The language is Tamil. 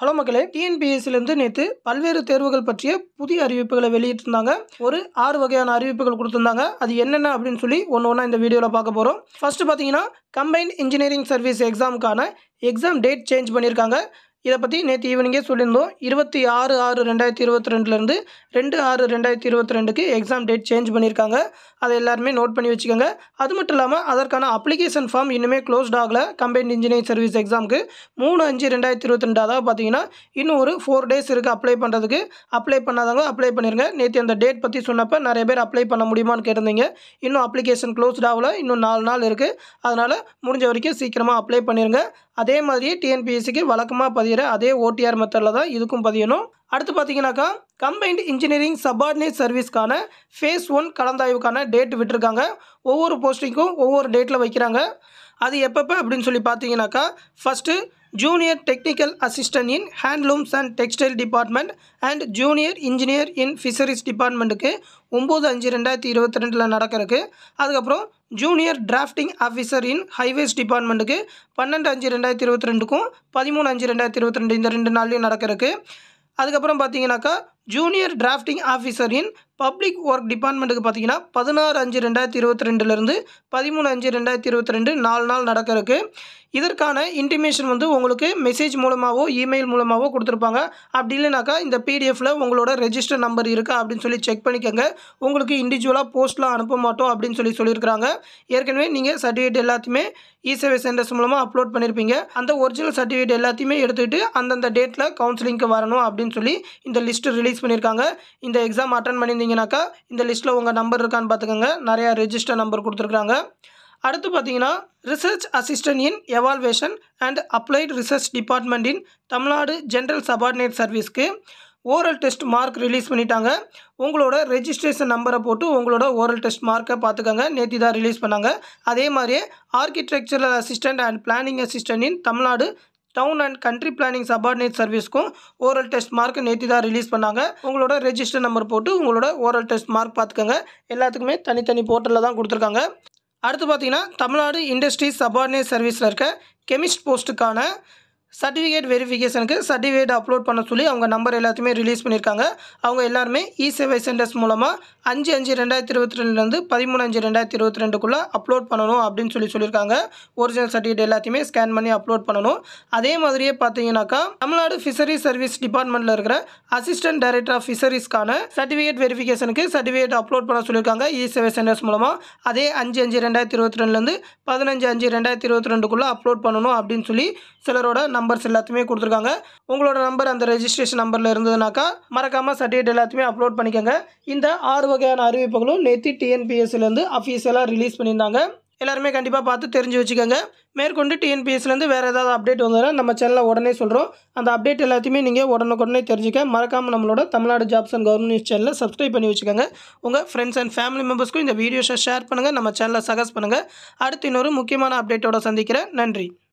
ஹலோ மக்களே டிஎன்பிஎஸ்சிலேருந்து நேற்று பல்வேறு தேர்வுகள் பற்றிய புதிய அறிவிப்புகளை வெளியிட்டிருந்தாங்க ஒரு ஆறு வகையான அறிவிப்புகள் கொடுத்துருந்தாங்க அது என்னென்ன அப்படின்னு சொல்லி ஒன்று ஒன்றா இந்த வீடியோவில் பார்க்க போகிறோம் ஃபர்ஸ்ட் பார்த்தீங்கன்னா கம்பைன்ட் இன்ஜினியரிங் சர்வீஸ் எக்ஸாமுக்கான எக்ஸாம் டேட் சேஞ்ச் பண்ணியிருக்காங்க இதை பற்றி நேற்று ஈவினிங்கே சொல்லியிருந்தோம் இருபத்தி ஆறு ஆறு ரெண்டாயிரத்தி இருபத்தி ரெண்டுலேருந்து ரெண்டு ஆறு ரெண்டாயிரத்தி இருபத்தி ரெண்டுக்கு எக்ஸாம் டேட் சேஞ்ச் பண்ணியிருக்காங்க அதை எல்லாருமே நோட் பண்ணி வச்சுக்கோங்க அது மட்டும் இல்லாமல் அதற்கான அப்ளிகேஷன் ஃபார்ம் இன்னுமே க்ளோஸ்ட் ஆகலை கம்பைன்ட் இன்ஜினியரிங் சர்வீஸ் எக்ஸாமுக்கு மூணு அஞ்சு ரெண்டாயிரத்தி இருபத்தி ரெண்டு அதாவது பார்த்தீங்கன்னா இன்னும் ஒரு ஃபோர் டேஸ் இருக்குது அப்ளை பண்ணுறதுக்கு அப்ளை பண்ணாதவங்க அப்ளை பண்ணிருங்க நேற்று அந்த டேட் பற்றி சொன்னப்போ நிறைய பேர் அப்ளை பண்ண முடியுமான்னு கேட்டிருந்தீங்க இன்னும் அப்ளிகேஷன் க்ளோஸ்ட் ஆகல இன்னும் நாலு நாள் இருக்குது அதனால் முடிஞ்ச வரைக்கும் சீக்கிரமாக அப்ளை பண்ணிருங்க அதே மாதிரியே டிஎன்பிஎஸ்சிக்கு வழக்கமாக பதிகிற அதே ஓடிஆர் மெத்தடில் தான் இதுக்கும் பதியணும் அடுத்து பார்த்தீங்கன்னாக்கா கம்பைன்ட் இன்ஜினியரிங் சபார்டினேட் சர்வீஸ்க்கான ஃபேஸ் ஒன் கலந்தாய்வுக்கான டேட் விட்டுருக்காங்க ஒவ்வொரு போஸ்டிங்க்கும் ஒவ்வொரு டேட்டில் வைக்கிறாங்க அது எப்பப்போ அப்படின்னு சொல்லி பார்த்தீங்கன்னாக்கா first junior technical assistant in handlooms and textile department and junior engineer in fisheries டிபார்ட்மெண்ட்டுக்கு ஒம்பது அஞ்சு ரெண்டாயிரத்தி இருபத்தி ரெண்டில் நடக்கிறதுக்கு அதுக்கப்புறம் junior drafting officer in highways டிபார்ட்மெண்ட்டுக்கு பன்னெண்டு அஞ்சு ரெண்டாயிரத்தி இருபத்தி ரெண்டுக்கும் பதிமூணு அஞ்சு ரெண்டாயிரத்தி இருபத்தி ரெண்டு இந்த ரெண்டு நாள்லையும் நடக்கிறதுக்கு அதுக்கப்புறம் பார்த்தீங்கன்னாக்கா junior drafting officer in public work டிபார்ட்மெண்ட்டுக்கு பார்த்தீங்கன்னா பதினாறு அஞ்சு ரெண்டாயிரத்தி இருபத்தி ரெண்டுலேருந்து பதிமூணு அஞ்சு ரெண்டாயிரத்தி இருபத்தி ரெண்டு நாலு நாள் நடக்கிறதுக்கு இதற்கான இன்டிமேஷன் வந்து உங்களுக்கு மெசேஜ் மூலமாகவோ இமெயில் மூலமாகவோ கொடுத்துருப்பாங்க அப்படி இல்லைனாக்கா இந்த பிடிஎஃப்பில் உங்களோட ரெஜிஸ்டர் நம்பர் இருக்கா அப்படின்னு சொல்லி செக் பண்ணிக்கோங்க உங்களுக்கு இண்டிவிஜுவலாக போஸ்ட்லாம் அனுப்ப மாட்டோம் அப்படின்னு சொல்லி சொல்லியிருக்கிறாங்க ஏற்கனவே நீங்கள் சர்டிஃபிகேட் எல்லாத்தையுமே இ சேவை சென்டர்ஸ் மூலமாக அப்லோட் பண்ணியிருப்பீங்க அந்த ஒரிஜினல் சர்டிஃபிகேட் எல்லாத்தையுமே எடுத்துக்கிட்டு அந்தந்த டேட்டில் கவுன்சிலிங்க்கு வரணும் அப்படின்னு சொல்லி இந்த லிஸ்ட்டு ரிலீஸ் பண்ணியிருக்காங்க இந்த எக்ஸாம் அட்டன் பண்ணியிருந்தீங்கன்னாக்கா இந்த லிஸ்ட்டில் உங்கள் நம்பர் இருக்கான்னு பார்த்துக்கோங்க நிறையா ரெஜிஸ்டர் நம்பர் கொடுத்துருக்குறாங்க அடுத்து பார்த்தீங்கன்னா research assistant in evaluation and applied research department in Tamil Nadu general subordinate சர்வீஸ்க்கு ஓரல் டெஸ்ட் மார்க் ரிலீஸ் பண்ணிட்டாங்க உங்களோட ரெஜிஸ்ட்ரேஷன் நம்பரை போட்டு உங்களோட ஓரல் டெஸ்ட் மார்க்கை பார்த்துக்கோங்க நேற்று தான் ரிலீஸ் பண்ணாங்க அதே மாதிரியே architectural assistant and planning assistant in Tamil Nadu town and country planning subordinate சர்வீஸ்க்கும் ஓரல் டெஸ்ட் மார்க் நேற்று தான் ரிலீஸ் பண்ணாங்க உங்களோட ரெஜிஸ்டர் நம்பர் போட்டு உங்களோட ஓரல் டெஸ்ட் மார்க் பார்த்துக்கோங்க எல்லாத்துக்குமே தனித்தனி போர்ட்டலில் தான் கொடுத்துருக்காங்க அடுத்து பார்த்தீங்கன்னா தமிழ்நாடு இண்டஸ்ட்ரீஸ் சபார்டினேட் சர்வீஸில் இருக்க கெமிஸ்ட் போஸ்ட்டுக்கான சர்டிஃபிகேட் வெரிஃபிகேஷனுக்கு சர்டிஃபிகேட் அப்லோட் பண்ண சொல்லி அவங்க நம்பர் எல்லாத்தையுமே ரிலீஸ் பண்ணியிருக்காங்க அவங்க எல்லாருமே இ சேவை சென்டர்ஸ் மூலமாக அஞ்சு அஞ்சு ரெண்டாயிரத்தி இருபத்தி ரெண்டுலேருந்து பதிமூணு அஞ்சு ரெண்டாயிரத்தி இருபத்தி ரெண்டுக்குள்ளே அப்லோட் பண்ணணும் அப்படின்னு சொல்லி சொல்லியிருக்காங்க ஒரிஜினல் சர்டிஃபிகேட் எல்லாத்தையுமே ஸ்கேன் பண்ணி அப்லோட் பண்ணணும் அதே மாதிரியே பார்த்தீங்கன்னாக்கா தமிழ்நாடு ஃபிஷரி சர்வீஸ் டிபார்ட்மெண்ட்டில் இருக்கிற அசிஸ்டன்ட் டைரக்டர் ஆஃப் ஃபிஷரிஸ்க்கான சர்டிஃபிகேட் வெரிஃபிகேஷனுக்கு சர்டிஃபிகேட் அப்லோட் பண்ண சொல்லியிருக்காங்க இ சேவை சென்டர்ஸ் மூலமாக அதே அஞ்சு அஞ்சு ரெண்டாயிரத்தி இருபத்தி ரெண்டுலேருந்து பதினஞ்சு அஞ்சு ரெண்டாயிரத்தி இருபத்தி ரெண்டுக்குள்ளே அப்லோட் பண்ணணும் அப்படின்னு சொல்லி சிலரோட நம்பர்ஸ் எல்லாத்தையுமே கொடுத்துருக்காங்க உங்களோட நம்பர் அந்த ரெஜிஸ்ட்ரேஷன் நம்பரில் இருந்ததுனாக்கா மறக்காமல் சர்டிஃபிகேட் எல்லாத்தையுமே அப்லோட் பண்ணிக்கோங்க இந்த ஆறு வகையான அறிவிப்புகளும் நேற்று டிஎன்பிஎஸ்சிலேருந்து அஃபீஷியலாக ரிலீஸ் பண்ணியிருந்தாங்க எல்லாருமே கண்டிப்பாக பார்த்து தெரிஞ்சு வச்சுக்கோங்க மேற்கொண்டு டிஎன்பிஎஸ்சிலேருந்து வேறு ஏதாவது அப்டேட் வந்ததுன்னா நம்ம சேனலில் உடனே சொல்கிறோம் அந்த அப்டேட் எல்லாத்தையுமே நீங்கள் உடனுக்குடனே தெரிஞ்சுக்க மறக்காமல் நம்மளோட Tamil Nadu jobs and government news சேனலை சப்ஸ்கிரைப் பண்ணி வச்சுக்கோங்க உங்கள் ஃப்ரெண்ட்ஸ் அண்ட் ஃபேமிலி மெம்பர்ஸ்க்கும் இந்த வீடியோஸை ஷேர் பண்ணுங்கள் நம்ம சேனலை சகஸ் பண்ணுங்கள் அடுத்து இன்னொரு முக்கியமான அப்டேட்டோட சந்திக்கிறேன் நன்றி